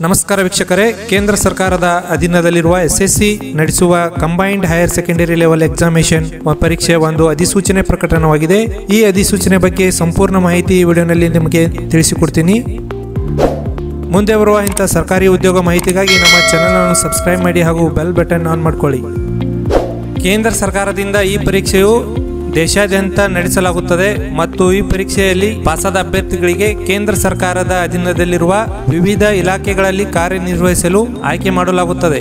ನಮಸ್ಕಾರ ವೀಕ್ಷಕರೇ ಕೇಂದ್ರ ಸರ್ಕಾರದ ಅಧೀನದಲ್ಲಿರುವ ಎಸ್ಎಸ್ಸಿ ನಡೆಸುವ combined higher secondary level examination ಪರೀಕ್ಷೆ ಒಂದು ಅಧಿಸೂಚನೆ ಪ್ರಕಟಣವಾಗಿದೆ ಈ ಅಧಿಸೂಚನೆ ಬಗ್ಗೆ ಸಂಪೂರ್ಣ ಮಾಹಿತಿ ಈ ವಿಡಿಯೋನಲ್ಲಿ ನಿಮಗೆ ತಿಳಿಸಿಕೊಡ್ತೀನಿ ಮುಂದೆ ಬರುವ ಇಂಥ ಸರ್ಕಾರಿ ಉದ್ಯೋಗ ಮಾಹಿತಿಗಾಗಿ ನಮ್ಮ ಚಾನಲ್ ಅನ್ನು ಸಬ್ಸ್ಕ್ರೈಬ್ ಮಾಡಿ ಹಾಗೂ ಬೆಲ್ ಬಟನ್ ಆನ್ ಮಾಡ್ಕೊಳ್ಳಿ ಕೇಂದ್ರ ಸರ್ಕಾರದಿಂದ ಈ ಪರೀಕ್ಷೆಯು ದೇಶಾದ್ಯಂತ ನಡೆಸಲಾಗುತ್ತದೆ ಮತ್ತು ಈ ಪರೀಕ್ಷೆಯಲ್ಲಿ ಪಾಸಾದ ಅಭ್ಯರ್ಥಿಗಳಿಗೆ ಕೇಂದ್ರ ಸರ್ಕಾರದ ಅಧೀನದಲ್ಲಿರುವ ವಿವಿಧ ಇಲಾಖೆಗಳಲ್ಲಿ ಕಾರ್ಯನಿರ್ವಹಿಸಲು ಆಯ್ಕೆ ಮಾಡಲಾಗುತ್ತದೆ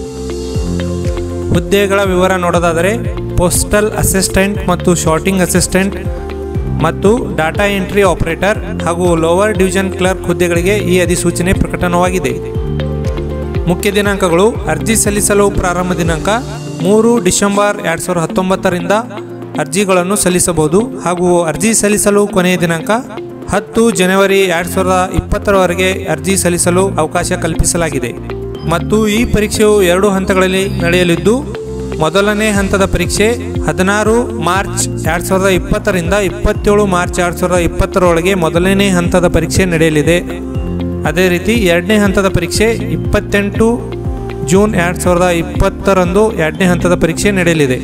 ಹುದ್ದೆಗಳ ವಿವರ ನೋಡೋದಾದರೆ ಪೋಸ್ಟಲ್ ಅಸಿಸ್ಟೆಂಟ್ ಮತ್ತು ಶಾರ್ಟಿಂಗ್ ಅಸಿಸ್ಟೆಂಟ್ ಮತ್ತು ಡಾಟಾ ಎಂಟ್ರಿ ಆಪರೇಟರ್ ಹಾಗೂ ಲೋವರ್ ಡಿವಿಷನ್ ಕ್ಲರ್ಕ್ ಹುದ್ದೆಗಳಿಗೆ ಈ ಅಧಿಸೂಚನೆ ಪ್ರಕಟಣವಾಗಿದೆ ಮುಖ್ಯ ದಿನಾಂಕಗಳು ಅರ್ಜಿ ಸಲ್ಲಿಸಲು ಪ್ರಾರಂಭ ದಿನಾಂಕ ಮೂರು ಡಿಸೆಂಬರ್ ಎರಡು ಸಾವಿರದ ಹತ್ತೊಂಬತ್ತರಿಂದ ಅರ್ಜಿಗಳನ್ನು ಸಲ್ಲಿಸಬಹುದು ಹಾಗೂ ಅರ್ಜಿ ಸಲ್ಲಿಸಲು ಕೊನೆಯ ದಿನಾಂಕ ಹತ್ತು ಜನವರಿ ಎರಡು ಸಾವಿರದ ಇಪ್ಪತ್ತರವರೆಗೆ ಅರ್ಜಿ ಸಲ್ಲಿಸಲು ಅವಕಾಶ ಕಲ್ಪಿಸಲಾಗಿದೆ ಮತ್ತು ಈ ಪರೀಕ್ಷೆಯು ಎರಡು ಹಂತಗಳಲ್ಲಿ ನಡೆಯಲಿದ್ದು ಮೊದಲನೇ ಹಂತದ ಪರೀಕ್ಷೆ ಹದಿನಾರು ಮಾರ್ಚ್ ಎರಡು ಸಾವಿರದ ಇಪ್ಪತ್ತರಿಂದ ಇಪ್ಪತ್ತೇಳು ಮಾರ್ಚ್ ಎರಡು ಸಾವಿರದ ಇಪ್ಪತ್ತರೊಳಗೆ ಮೊದಲನೇ ಹಂತದ ಪರೀಕ್ಷೆ ನಡೆಯಲಿದೆ ಅದೇ ರೀತಿ ಎರಡನೇ ಹಂತದ ಪರೀಕ್ಷೆ ಇಪ್ಪತ್ತೆಂಟು ಜೂನ್ ಎರಡು ಸಾವಿರದ ಇಪ್ಪತ್ತರಂದು ಎರಡನೇ ಹಂತದ ಪರೀಕ್ಷೆ ನಡೆಯಲಿದೆ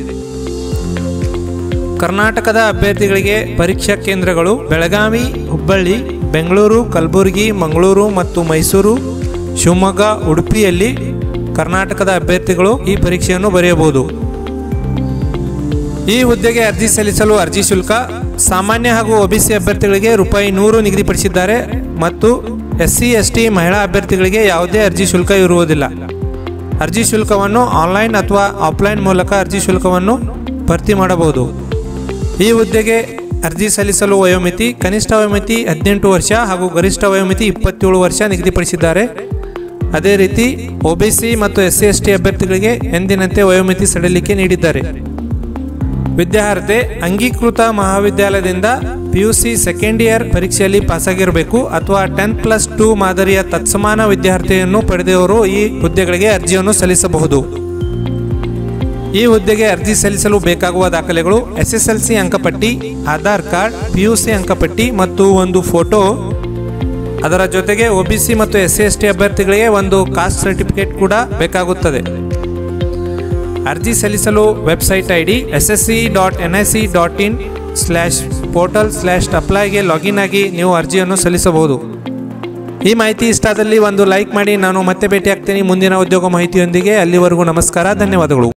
ಕರ್ನಾಟಕದ ಅಭ್ಯರ್ಥಿಗಳಿಗೆ ಪರೀಕ್ಷಾ ಕೇಂದ್ರಗಳು ಬೆಳಗಾವಿ ಹುಬ್ಬಳ್ಳಿ ಬೆಂಗಳೂರು ಕಲಬುರಗಿ ಮಂಗಳೂರು ಮತ್ತು ಮೈಸೂರು ಶಿವಮೊಗ್ಗ ಉಡುಪಿಯಲ್ಲಿ ಕರ್ನಾಟಕದ ಅಭ್ಯರ್ಥಿಗಳು ಈ ಪರೀಕ್ಷೆಯನ್ನು ಬರೆಯಬಹುದು ಈ ಹುದ್ದೆಗೆ ಅರ್ಜಿ ಸಲ್ಲಿಸಲು ಅರ್ಜಿ ಶುಲ್ಕ ಸಾಮಾನ್ಯ ಹಾಗೂ ಒಬಿಸಿ ಅಭ್ಯರ್ಥಿಗಳಿಗೆ ರೂಪಾಯಿ ನೂರು ನಿಗದಿಪಡಿಸಿದ್ದಾರೆ ಮತ್ತು ಎಸ್ಸಿ ಎಸ್ಟಿ ಮಹಿಳಾ ಅಭ್ಯರ್ಥಿಗಳಿಗೆ ಯಾವುದೇ ಅರ್ಜಿ ಶುಲ್ಕ ಇರುವುದಿಲ್ಲ ಅರ್ಜಿ ಶುಲ್ಕವನ್ನು ಆನ್ಲೈನ್ ಅಥವಾ ಆಫ್ಲೈನ್ ಮೂಲಕ ಅರ್ಜಿ ಶುಲ್ಕವನ್ನು ಭರ್ತಿ ಮಾಡಬಹುದು ಈ ಹುದ್ದೆಗೆ ಅರ್ಜಿ ಸಲ್ಲಿಸಲು ವಯೋಮಿತಿ ಕನಿಷ್ಠ ವಯೋಮಿತಿ ಹದಿನೆಂಟು ವರ್ಷ ಹಾಗೂ ಗರಿಷ್ಠ ವಯೋಮಿತಿ ಇಪ್ಪತ್ತೇಳು ವರ್ಷ ನಿಗದಿಪಡಿಸಿದ್ದಾರೆ ಅದೇ ರೀತಿ ಒಬಿಸಿ ಮತ್ತು ಎಸ್ ಸಿ ಎಸ್ ಟಿ ಅಭ್ಯರ್ಥಿಗಳಿಗೆ ಎಂದಿನಂತೆ ವಯೋಮಿತಿ ಸಡಿಲಿಕೆ ನೀಡಿದ್ದಾರೆ ವಿದ್ಯಾರ್ಹತೆ ಅಂಗೀಕೃತ ಮಹಾವಿದ್ಯಾಲಯದಿಂದ ಪಿಯುಸಿ ಸೆಕೆಂಡ್ ಇಯರ್ ಪರೀಕ್ಷೆಯಲ್ಲಿ ಪಾಸಾಗಿರಬೇಕು ಅಥವಾ ಟೆನ್ ಪ್ಲಸ್ ಟೂ ಮಾದರಿಯ ತತ್ಸಮಾನ ವಿದ್ಯಾರ್ಥಿಯನ್ನು ಪಡೆದವರು ಈ ಹುದ್ದೆಗಳಿಗೆ ಅರ್ಜಿಯನ್ನು ಸಲ್ಲಿಸಬಹುದು ಈ ಹುದ್ದೆಗೆ ಅರ್ಜಿ ಸಲ್ಲಿಸಲು ಬೇಕಾಗುವ ದಾಖಲೆಗಳು ಎಸ್ ಎಸ್ ಎಲ್ ಸಿ ಅಂಕಪಟ್ಟಿ ಆಧಾರ್ ಕಾರ್ಡ್ ಪಿಯುಸಿ ಅಂಕಪಟ್ಟಿ ಮತ್ತು ಒಂದು ಫೋಟೋ ಅದರ ಜೊತೆಗೆ ಒಬಿಸಿ ಮತ್ತು ಎಸ್ ಸಿ ಎಸ್ ಟಿ ಅಭ್ಯರ್ಥಿಗಳಿಗೆ ಒಂದು ಕಾಸ್ಟ್ ಸರ್ಟಿಫಿಕೇಟ್ ಕೂಡ ಬೇಕಾಗುತ್ತದೆ ಅರ್ಜಿ ಸಲ್ಲಿಸಲು website I D S S C dot N I C dot in slash portal slash ಅಪ್ಲೈಗೆ ಲಾಗಿನ್ ಆಗಿ ನೀವು ಅರ್ಜಿಯನ್ನು ಸಲ್ಲಿಸಬಹುದು ಈ ಮಾಹಿತಿ ಇಷ್ಟ ಆದಲ್ಲಿ ಒಂದು ಲೈಕ್ ಮಾಡಿ ನಾನು ಮತ್ತೆ ಭೇಟಿ ಆಗ್ತೀನಿ ಮುಂದಿನ ಉದ್ಯೋಗ ಮಾಹಿತಿಯೊಂದಿಗೆ ಅಲ್ಲಿವರೆಗೂ ನಮಸ್ಕಾರ ಧನ್ಯವಾದಗಳು